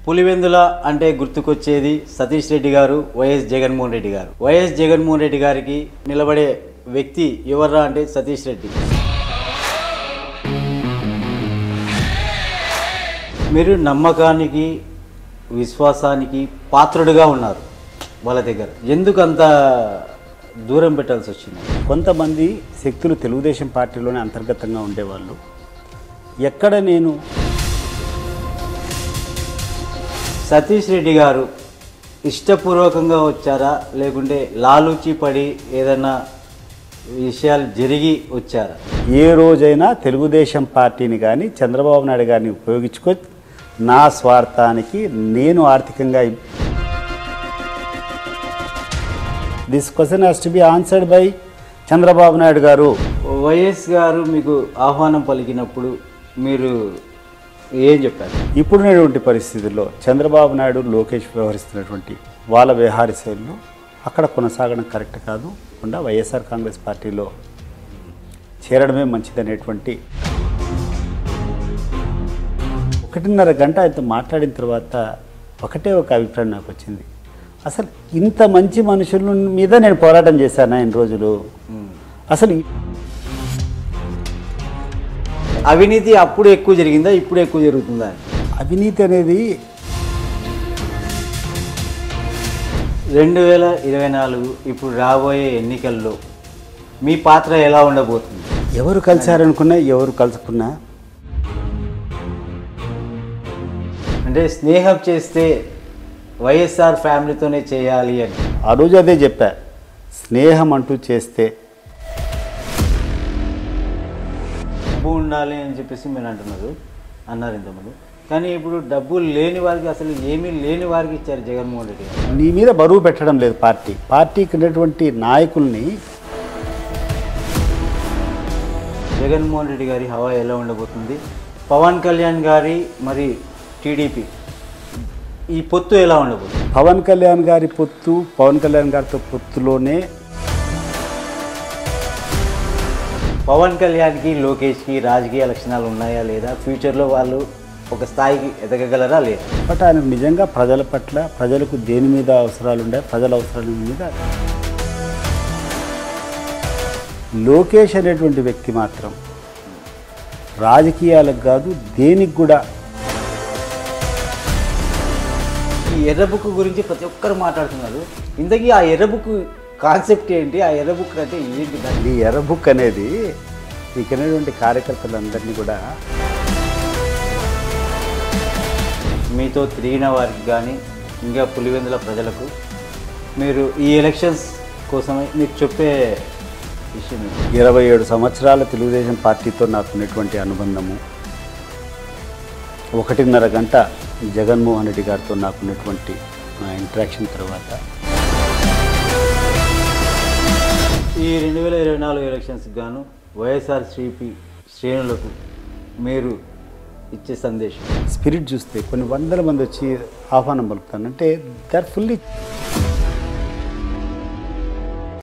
పులివెందుల అంటే గుర్తుకొచ్చేది సతీష్ రెడ్డి గారు వైఎస్ జగన్మోహన్ రెడ్డి గారు వైఎస్ జగన్మోహన్ రెడ్డి గారికి నిలబడే వ్యక్తి ఎవర్రా అంటే సతీష్ రెడ్డి మీరు నమ్మకానికి విశ్వాసానికి పాత్రుడుగా ఉన్నారు వాళ్ళ దగ్గర ఎందుకు అంత దూరం పెట్టాల్సి వచ్చింది కొంతమంది శక్తులు తెలుగుదేశం పార్టీలోనే అంతర్గతంగా ఉండేవాళ్ళు ఎక్కడ నేను సతీష్ రెడ్డి గారు ఇష్టపూర్వకంగా వచ్చారా లేకుంటే లాలూచి పడి ఏదైనా విషయాలు జరిగి వచ్చారా ఏ రోజైనా తెలుగుదేశం పార్టీని కానీ చంద్రబాబు నాయుడు గారిని ఉపయోగించుకో నా స్వార్థానికి నేను ఆర్థికంగా this question has to be answered by Chandrababu Naidu garu YS గారు మీకు ఆహ్వానం పలికినప్పుడు మీరు ఏం చెప్పారు ఇప్పుడున్నటువంటి పరిస్థితుల్లో చంద్రబాబు నాయుడు లోకేష్ వ్యవహరిస్తున్నటువంటి వాళ్ళ వ్యవహార శైలిలో అక్కడ కొనసాగడం కరెక్ట్ కాదు కాకుండా వైఎస్ఆర్ కాంగ్రెస్ పార్టీలో చేరడమే మంచిదనేటువంటి ఒకటిన్నర గంట ఆయనతో మాట్లాడిన తర్వాత ఒకటే ఒక అభిప్రాయం నాకు వచ్చింది అసలు ఇంత మంచి మనుషుల మీద నేను పోరాటం చేశాను ఆయన రోజులు అసలు ఈ- అవినీతి అప్పుడు ఎక్కువ జరిగిందా ఇప్పుడు ఎక్కువ జరుగుతుందా అవినీతి అనేది రెండు వేల ఇరవై నాలుగు ఇప్పుడు రాబోయే ఎన్నికల్లో మీ పాత్ర ఎలా ఉండబోతుంది ఎవరు కలిశారనుకున్నా ఎవరు కలుసుకున్నా అంటే స్నేహం చేస్తే వైఎస్ఆర్ ఫ్యామిలీతోనే చేయాలి అని ఆ రోజు అదే చెప్పా స్నేహం అంటూ చేస్తే డబ్బు ఉండాలి అని చెప్పేసి మీరు అంటున్నారు అన్నారు ఇంతకుముందు కానీ ఇప్పుడు డబ్బు లేని వారికి అసలు ఏమీ లేని వారికి ఇచ్చారు జగన్మోహన్ రెడ్డి గారు నీ మీద బరువు పెట్టడం లేదు పార్టీ పార్టీకి ఉన్నటువంటి నాయకుల్ని జగన్మోహన్ రెడ్డి గారి హవా ఎలా ఉండబోతుంది పవన్ కళ్యాణ్ గారి మరి టీడీపీ ఈ పొత్తు ఎలా ఉండబోతుంది పవన్ కళ్యాణ్ గారి పొత్తు పవన్ కళ్యాణ్ గారితో పొత్తులోనే పవన్ కళ్యాణ్కి లోకేష్కి రాజకీయ లక్షణాలు ఉన్నాయా లేదా ఫ్యూచర్లో వాళ్ళు ఒక స్థాయికి ఎదగగలరా లేదా బట్ ఆయన నిజంగా ప్రజల పట్ల ప్రజలకు దేని మీద అవసరాలు ఉండే ప్రజల అవసరాల మీద లోకేష్ అనేటువంటి వ్యక్తి మాత్రం రాజకీయాలకు కాదు దేనికి కూడా ఈ ఎర్ర బుక్ గురించి ప్రతి ఒక్కరు మాట్లాడుతున్నారు ఇంతకీ ఆ ఎర్ర బుక్ కాన్సెప్ట్ ఏంటి ఆ ఎర్ర బుక్ అంటే ఏంటి దాని ఈ ఎర్ర బుక్ అనేది ఇక్కడటువంటి కార్యకర్తలందరినీ కూడా మీతో తిరిగిన వారికి కానీ ఇంకా పులివెందుల ప్రజలకు మీరు ఈ ఎలక్షన్స్ కోసమే మీకు చెప్పే విషయం ఏంటి? ఇరవై ఏడు సంవత్సరాల తెలుగుదేశం పార్టీతో నాకు ఉన్నటువంటి అనుబంధము ఒకటిన్నర గంట జగన్మోహన్ రెడ్డి గారితో నాకు ఉన్నటువంటి నా ఇంటరాక్షన్ తర్వాత ఈ రెండు వేల ఇరవై నాలుగు ఎలక్షన్స్కి గాను వైఎస్ఆర్సీపీ శ్రేణులకు మీరు ఇచ్చే సందేశం స్పిరిట్ చూస్తే కొన్ని వందల మంది వచ్చి ఆహ్వానం పలుకుతాను అంటే దే ఆర్ ఫుల్లీ